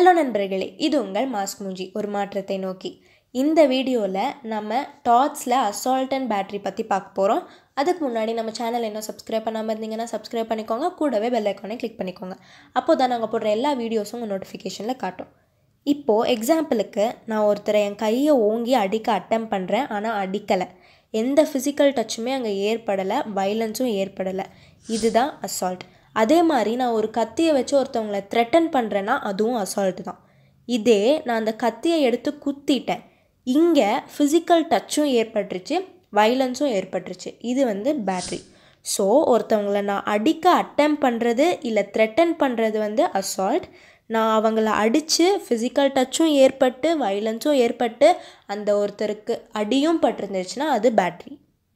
hello நண்பர்களே இது உங்கள் மாஸ்க் மூஞ்சி ஒரு மாற்றத்தை நோக்கி இந்த வீடியோவில் நம்ம டாட்ஸில் அசால்ட் அண்ட் பேட்டரி பற்றி பார்க்க போகிறோம் அதுக்கு முன்னாடி நம்ம சேனல் இன்னும் சப்ஸ்கிரைப் பண்ணாமல் இருந்தீங்கன்னா சப்ஸ்கிரைப் பண்ணிக்கோங்க கூடவே பெல் ஐக்கானை கிளிக் பண்ணிக்கோங்க அப்போ தான் நாங்கள் போடுற எல்லா வீடியோஸும் உங்கள் நோட்டிஃபிகேஷனில் காட்டும் இப்போது எக்ஸாம்பிளுக்கு நான் ஒருத்தரை என் கையை ஓங்கி அடிக்க அட்டம் பண்ணுறேன் ஆனால் அடிக்கலை எந்த ஃபிசிக்கல் டச்சுமே அங்கே ஏற்படலை வைலன்ஸும் ஏற்படலை இதுதான் அசால்ட் அதே மாதிரி நான் ஒரு கத்தியை வச்சு ஒருத்தவங்களை த்ரெட்டன் பண்ணுறேன்னா அதுவும் அசால்ட் தான் இதே நான் அந்த கத்தியை எடுத்து குத்திட்டேன் இங்கே ஃபிசிக்கல் டச்சும் ஏற்பட்டுருச்சு வைலன்ஸும் ஏற்பட்டுருச்சு இது வந்து பேட்ரி ஸோ ஒருத்தவங்களை நான் அடிக்க அட்டம் பண்ணுறது இல்லை த்ரெட்டன் பண்ணுறது வந்து அசால்ட் நான் அவங்கள அடித்து ஃபிசிக்கல் டச்சும் ஏற்பட்டு வைலன்ஸும் ஏற்பட்டு அந்த ஒருத்தருக்கு அடியும் பட்டிருந்துச்சுன்னா அது பேட்ரி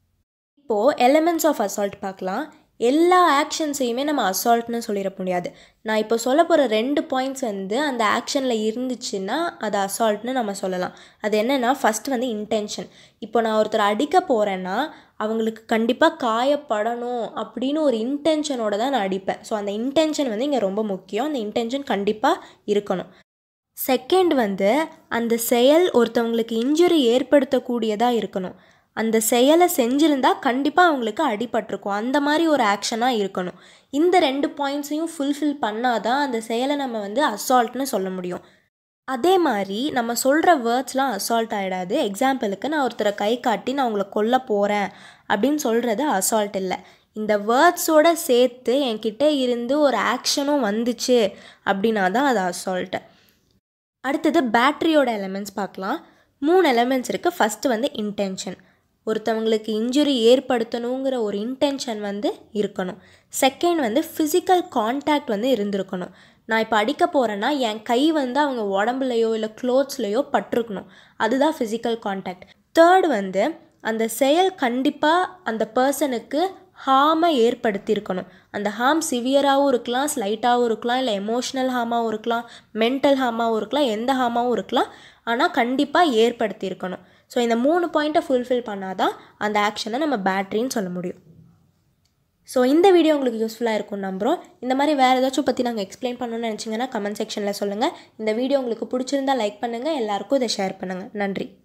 இப்போது எலமெண்ட்ஸ் ஆஃப் அசால்ட் பார்க்கலாம் எல்லா ஆக்ஷன்ஸையுமே நம்ம அசால்ட்னு சொல்லிட முடியாது நான் இப்போ சொல்ல போகிற ரெண்டு பாயிண்ட்ஸ் வந்து அந்த ஆக்ஷனில் இருந்துச்சுன்னா அது அசால்ட்னு நம்ம சொல்லலாம் அது என்னென்னா ஃபஸ்ட் வந்து இன்டென்ஷன் இப்போ நான் ஒருத்தர் அடிக்க போகிறேன்னா அவங்களுக்கு கண்டிப்பாக காயப்படணும் அப்படின்னு ஒரு இன்டென்ஷனோட தான் நான் அடிப்பேன் ஸோ அந்த இன்டென்ஷன் வந்து இங்கே ரொம்ப முக்கியம் அந்த இன்டென்ஷன் கண்டிப்பாக இருக்கணும் செகண்ட் வந்து அந்த செயல் ஒருத்தவங்களுக்கு இன்ஜுரி ஏற்படுத்தக்கூடியதாக இருக்கணும் அந்த செயலை செஞ்சுருந்தா கண்டிப்பாக அவங்களுக்கு அடிபட்டிருக்கும் அந்த மாதிரி ஒரு ஆக்ஷனாக இருக்கணும் இந்த ரெண்டு பாயிண்ட்ஸையும் ஃபுல்ஃபில் பண்ணாதான் அந்த செயலை நம்ம வந்து அசால்ட்னு சொல்ல முடியும் அதே மாதிரி நம்ம சொல்கிற வேர்ட்ஸ்லாம் அசால்ட் ஆகிடாது எக்ஸாம்பிளுக்கு நான் ஒருத்தரை கை காட்டி நான் உங்களை கொல்ல போகிறேன் அப்படின்னு சொல்கிறது அசால்ட் இல்லை இந்த வேர்ட்ஸோடு சேர்த்து என்கிட்ட இருந்து ஒரு ஆக்ஷனும் வந்துச்சு அப்படின்னா தான் அது அசால்ட்டு அடுத்தது பேட்ரியோட எலமெண்ட்ஸ் பார்க்கலாம் மூணு எலமெண்ட்ஸ் இருக்குது ஃபஸ்ட்டு வந்து இன்டென்ஷன் ஒருத்தவங்களுக்கு இன்ஜுரி ஏற்படுத்தணுங்கிற ஒரு இன்டென்ஷன் வந்து இருக்கணும் செகண்ட் வந்து ஃபிசிக்கல் கான்டாக்ட் வந்து இருந்திருக்கணும் நான் இப்போ அடிக்க போகிறேன்னா என் கை வந்து அவங்க உடம்புலையோ இல்லை க்ளோத்ஸ்லையோ பட்டிருக்கணும் அதுதான் ஃபிசிக்கல் கான்டாக்ட் தேர்ட் வந்து அந்த செயல் கண்டிப்பாக அந்த பர்சனுக்கு ஹார்மை ஏற்படுத்தியிருக்கணும் அந்த ஹார்ம் சிவியராகவும் இருக்கலாம் ஸ்லைட்டாகவும் இருக்கலாம் இல்லை எமோஷ்னல் ஹார்மாகவும் இருக்கலாம் மென்டல் ஹார்மாகவும் இருக்கலாம் எந்த ஹார்மாகவும் இருக்கலாம் ஆனால் கண்டிப்பாக ஏற்படுத்தியிருக்கணும் ஸோ இந்த மூணு பாயிண்ட்டை ஃபுல்ஃபில் பண்ணால் தான் அந்த ஆக்ஷனை நம்ம பேட்ரின்னு சொல்ல முடியும் ஸோ இந்த வீடியோ உங்களுக்கு யூஸ்ஃபுல்லாக இருக்கும் நம்புகிறோம் இந்த மாதிரி வேறு ஏதாச்சும் பற்றி நாங்கள் எக்ஸ்பிளைன் பண்ணணும்னு நினச்சிங்கன்னா கமெண்ட் செக்ஷனில் சொல்லுங்கள் இந்த வீடியோ உங்களுக்கு பிடிச்சிருந்தா லைக் பண்ணுங்கள் எல்லாருக்கும் இதை ஷேர் பண்ணுங்கள் நன்றி